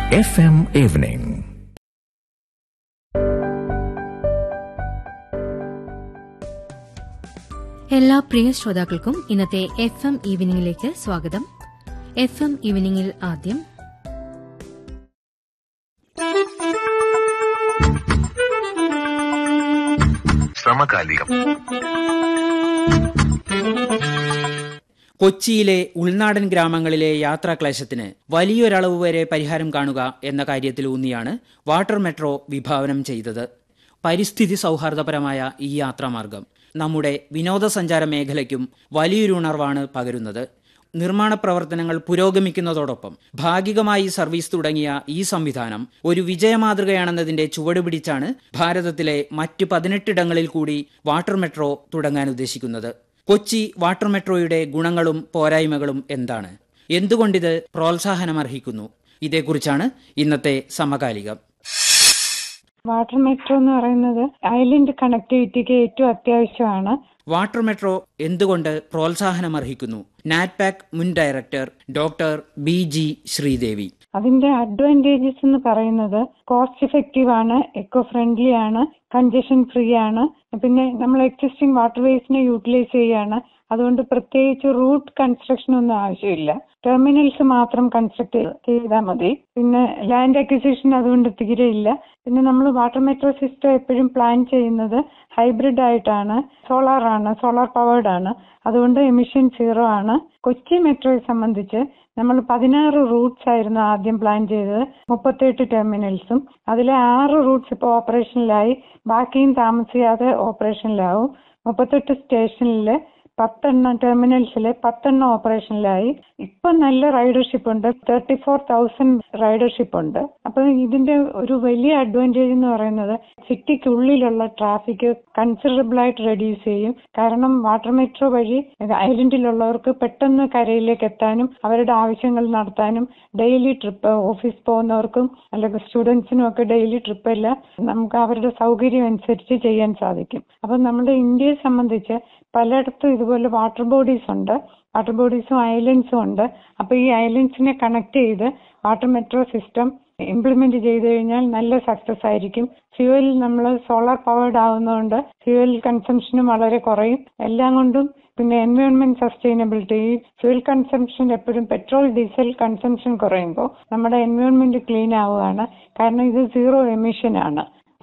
FM Evening. എല്ലാ പ്രിയ ശ്രോതാക്കൾക്കും ഇന്നത്തെ എഫ് എം ഈവനിംഗിലേക്ക് സ്വാഗതം എഫ് എം ഈവനിംഗിൽ ആദ്യം സമകാലികം കൊച്ചിയിലെ ഉൾനാടൻ ഗ്രാമങ്ങളിലെ യാത്രാക്ലേശത്തിന് വലിയൊരളവ് വരെ പരിഹാരം കാണുക എന്ന കാര്യത്തിൽ ഊന്നിയാണ് വാട്ടർ മെട്രോ വിഭാവനം ചെയ്തത് പരിസ്ഥിതി സൗഹാർദ്ദപരമായ ഈ യാത്രാമാർഗം നമ്മുടെ വിനോദസഞ്ചാര മേഖലയ്ക്കും വലിയൊരു ഉണർവാണ് പകരുന്നത് നിർമ്മാണ പ്രവർത്തനങ്ങൾ പുരോഗമിക്കുന്നതോടൊപ്പം ഭാഗികമായി സർവീസ് തുടങ്ങിയ ഈ സംവിധാനം ഒരു വിജയമാതൃകയാണെന്നതിന്റെ ചുവട് പിടിച്ചാണ് ഭാരതത്തിലെ മറ്റ് പതിനെട്ടിടങ്ങളിൽ കൂടി വാട്ടർ മെട്രോ തുടങ്ങാൻ ഉദ്ദേശിക്കുന്നത് കൊച്ചി വാട്ടർ മെട്രോയുടെ ഗുണങ്ങളും പോരായ്മകളും എന്താണ് എന്തുകൊണ്ടിത് പ്രോത്സാഹനമർഹിക്കുന്നു ഇതേക്കുറിച്ചാണ് ഇന്നത്തെ സമകാലികം വാട്ടർ മെട്രോ എന്ന് പറയുന്നത് ഐലൻഡ് കണക്ടിവിറ്റിക്ക് ഏറ്റവും അത്യാവശ്യമാണ് വാട്ടർ മെട്രോ എന്തുകൊണ്ട് പ്രോത്സാഹനമർഹിക്കുന്നു നാറ്റ്പാക് മുൻ director doctor B G Sreedevi അതിന്റെ അഡ്വാൻറ്റേജസ് എന്ന് പറയുന്നത് കോസ്റ്റ് ഇഫക്റ്റീവ് ആണ് എക്കോ ഫ്രണ്ട്ലി ആണ് കൺജഷൻ ഫ്രീ ആണ് പിന്നെ നമ്മൾ എക്സിസ്റ്റിംഗ് വാട്ടർ വേസിനെ യൂട്ടിലൈസ് ചെയ്യാണ് അതുകൊണ്ട് പ്രത്യേകിച്ച് റൂട്ട് കൺസ്ട്രക്ഷൻ ഒന്നും ആവശ്യമില്ല ടെർമിനൽസ് മാത്രം കൺസ്ട്രക്ട് ചെയ്താൽ മതി പിന്നെ ലാൻഡ് അക്വിസിഷൻ അതുകൊണ്ട് തീരെ ഇല്ല പിന്നെ നമ്മൾ വാട്ടർ മെട്രോ സിസ്റ്റം എപ്പോഴും പ്ലാൻ ചെയ്യുന്നത് ഹൈബ്രിഡ് ആയിട്ടാണ് സോളാർ ആണ് സോളാർ പവേർഡ് ആണ് അതുകൊണ്ട് എമിഷൻ സീറോ ആണ് കൊച്ചി മെട്രോയെ സംബന്ധിച്ച് നമ്മൾ പതിനാറ് റൂട്ട്സ് ആയിരുന്നു ആദ്യം പ്ലാൻ ചെയ്തത് മുപ്പത്തെട്ട് ടെർമിനൽസും അതിലെ ആറ് റൂട്ട്സ് ഇപ്പോൾ ഓപ്പറേഷനിലായി ബാക്കിയും താമസിയാതെ ഓപ്പറേഷനിലാവും മുപ്പത്തെട്ട് സ്റ്റേഷനിൽ പത്തെണ്ണം ടെർമിനൽസിൽ പത്തെണ്ണം ഓപ്പറേഷനിലായി ഇപ്പൊ നല്ല റൈഡർഷിപ്പ് ഉണ്ട് തേർട്ടി ഫോർ തൗസൻഡ് റൈഡർഷിപ്പ് ഉണ്ട് അപ്പൊ ഇതിന്റെ ഒരു വലിയ അഡ്വാൻറ്റേജ് എന്ന് പറയുന്നത് സിറ്റിക്കുള്ളിലുള്ള ട്രാഫിക് കൺസിഡറബിൾ ആയിട്ട് റെഡ്യൂസ് ചെയ്യും കാരണം വാട്ടർ മെട്രോ വഴി ഐലൻഡിലുള്ളവർക്ക് പെട്ടെന്ന് കരയിലേക്ക് എത്താനും അവരുടെ ആവശ്യങ്ങൾ നടത്താനും ഡെയിലി ട്രിപ്പ് ഓഫീസ് പോകുന്നവർക്കും അല്ലെങ്കിൽ സ്റ്റുഡൻസിനും ഒക്കെ ഡെയിലി ട്രിപ്പ് എല്ലാം നമുക്ക് അവരുടെ സൗകര്യം അനുസരിച്ച് ചെയ്യാൻ സാധിക്കും അപ്പൊ നമ്മുടെ ഇന്ത്യയെ സംബന്ധിച്ച് പലയിടത്തും ഇതുപോലെ വാട്ടർ ബോഡീസ് ഉണ്ട് വാട്ടർ ബോഡീസും ഐലൻഡ്സും ഉണ്ട് അപ്പൊ ഈ ഐലൻഡ്സിനെ കണക്ട് ചെയ്ത് വാട്ടർ മെട്രോ സിസ്റ്റം ഇംപ്ലിമെന്റ് ചെയ്തു കഴിഞ്ഞാൽ നല്ല സക്സസ് ആയിരിക്കും ഫ്യൂവൽ നമ്മൾ സോളാർ പവേർഡ് ആവുന്നതുകൊണ്ട് ഫ്യൂവൽ കൺസംഷനും വളരെ കുറയും എല്ലാം കൊണ്ടും പിന്നെ എൻവയോൺമെന്റ് സസ്റ്റൈനബിലിറ്റി ഫ്യൂൽ കൺസംഷൻ എപ്പോഴും പെട്രോൾ ഡീസൽ കൺസംഷൻ കുറയുമ്പോൾ നമ്മുടെ എൻവയോൺമെന്റ് ക്ലീൻ ആവുകയാണ് കാരണം ഇത് സീറോ എമിഷൻ ആണ്